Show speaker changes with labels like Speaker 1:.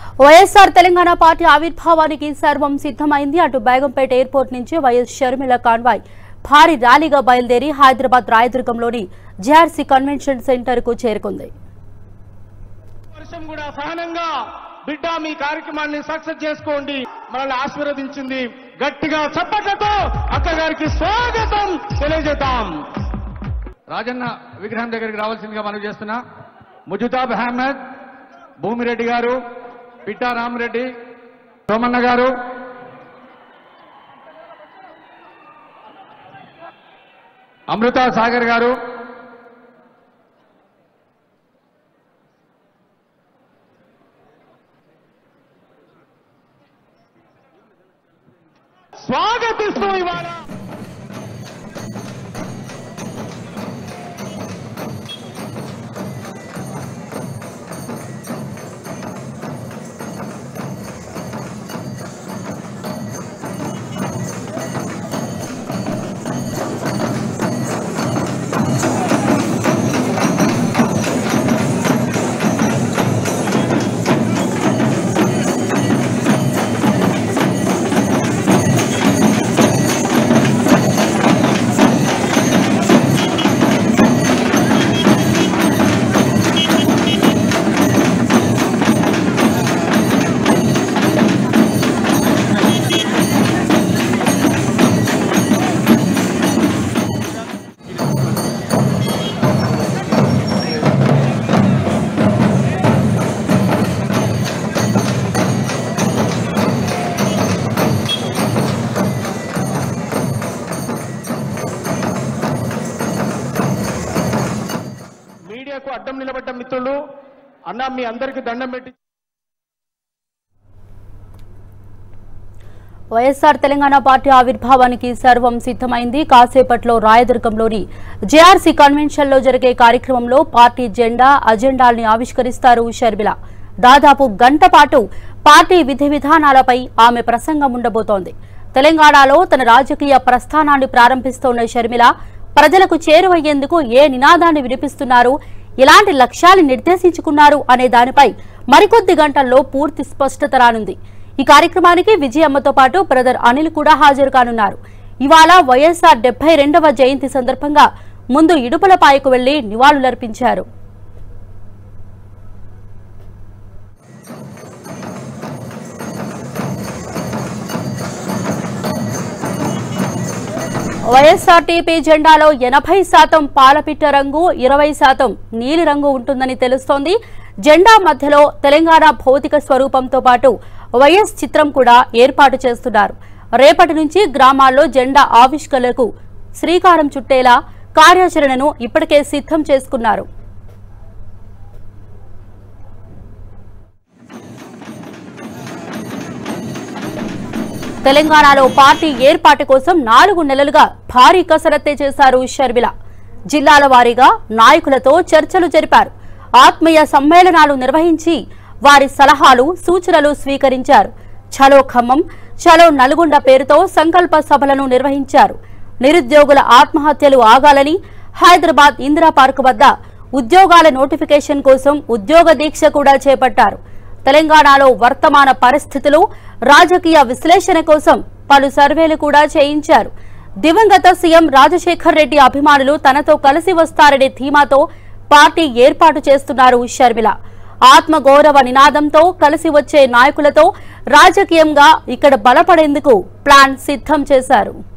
Speaker 1: YSR Telangana party ఆవిర్భావానికి సర్వం సిద్ధమైంది అటు బేగంపేట ఎయిర్పోర్ట్ నుంచి వైఎస్ షర్మిల కాన్వాయ్ భారీ ర్యాలీగా బయలుదేరి హైదరాబాద్ రాయదుర్గంలోని జేఆర్సీ కన్వెన్షన్ సెంటర్ కు చేరుకుంది
Speaker 2: వర్షం కూడా సహనంగా బిడ్డ మీ కార్యక్రమాన్ని సక్సెస్ చేసుకోండి మనల్ని ఆశీర్వదించింది గట్టిగా చప్పట్లతో అక్క గారికి స్వాగతం తెలియజేద్దాం రాజన్న విగ్రహం దగ్గరికి రావాల్సిందిగా మనం చేస్తున్నా ముజుతాబ్ అహ్మద్ భూమిరెడ్డి గారు పిట్టా రామరెడ్డి సోమన్న గారు అమృత సాగర్ గారు స్వాగతిస్తూ ఇవాళ మీడియాకు అడ్డం నిలబడ్డ మిత్రులు అన్న మీ అందరికి దండం పెట్టి
Speaker 1: వైఎస్ఆర్ తెలంగాణ పార్టీ ఆవిర్భావానికి సర్వం సిద్ధమైంది కాసేపట్లో రాయదుర్గంలోని జేఆర్సీ కన్వెన్షన్ లో జరిగే కార్యక్రమంలో పార్టీ జెండా అజెండాల్ని ఆవిష్కరిస్తారు షర్మిల దాదాపు గంట పాటు పార్టీ విధి విధానాలపై ఆమె ప్రసంగం ఉండబోతోంది తెలంగాణలో తన రాజకీయ ప్రస్థానాన్ని ప్రారంభిస్తోన్న షర్మిల ప్రజలకు చేరువయ్యేందుకు ఏ నినాదాన్ని వినిపిస్తున్నారు ఎలాంటి లక్ష్యాలు నిర్దేశించుకున్నారు అనే దానిపై మరికొద్ది గంటల్లో పూర్తి స్పష్టత రానుంది ఈ కార్యక్రమానికి విజయమ్మతో పాటు బ్రదర్ అనిల్ కూడా హాజరు కానున్నారు ఇవాళ వైఎస్ఆర్ డెబ్బై రెండవ జయంతి సందర్భంగా ముందు ఇడుపులపాయకు వెళ్లి నివాళులర్పించారు వైఎస్ఆర్టీపీ జెండాలో ఎనభై శాతం పాలపిట్ట రంగు ఇరవై శాతం నీలి రంగు ఉంటుందని తెలుస్తోంది జెండా మధ్యలో తెలంగాణ భౌతిక స్వరూపంతో పాటు వైఎస్ చిత్రం కూడా ఏర్పాటు చేస్తున్నారు రేపటి నుంచి గ్రామాల్లో జెండా ఆవిష్కరణకు శ్రీకారం చుట్టేలా కార్యాచరణను ఇప్పటికే సిద్ధం చేసుకున్నారు తెలంగాణలో పార్టీ ఏర్పాటు కోసం నాలుగు నెలలుగా భారీ కసరత్తే చేశారు షర్మిల జిల్లాల వారీగా నాయకులతో చర్చలు జరిపారు ఆత్మీయ సమ్మేళనాలు నిర్వహించి వారి సలహాలు సూచనలు స్వీకరించారు చలో ఖమ్మం చలో నల్గొండ పేరుతో సంకల్ప సభలను నిర్వహించారు నిరుద్యోగుల ఆత్మహత్యలు ఆగాలని హైదరాబాద్ ఇందిరా పార్క్ వద్ద ఉద్యోగాల నోటిఫికేషన్ కోసం ఉద్యోగ దీక్ష కూడా చేపట్టారు తెలంగాణలో వర్తమాన పరిస్థితులు రాజకీయ విశ్లేషణ కోసం పలు సర్వేలు కూడా చేయించారు దివంగత సీఎం రాజశేఖర్ రెడ్డి అభిమానులు తనతో కలిసి వస్తారనే ధీమాతో పార్టీ ఏర్పాటు చేస్తున్నారు షర్మిల ఆత్మగౌరవ నినాదంతో కలిసి వచ్చే నాయకులతో రాజకీయంగా ఇక్కడ బలపడేందుకు ప్లాన్ సిద్ధం చేశారు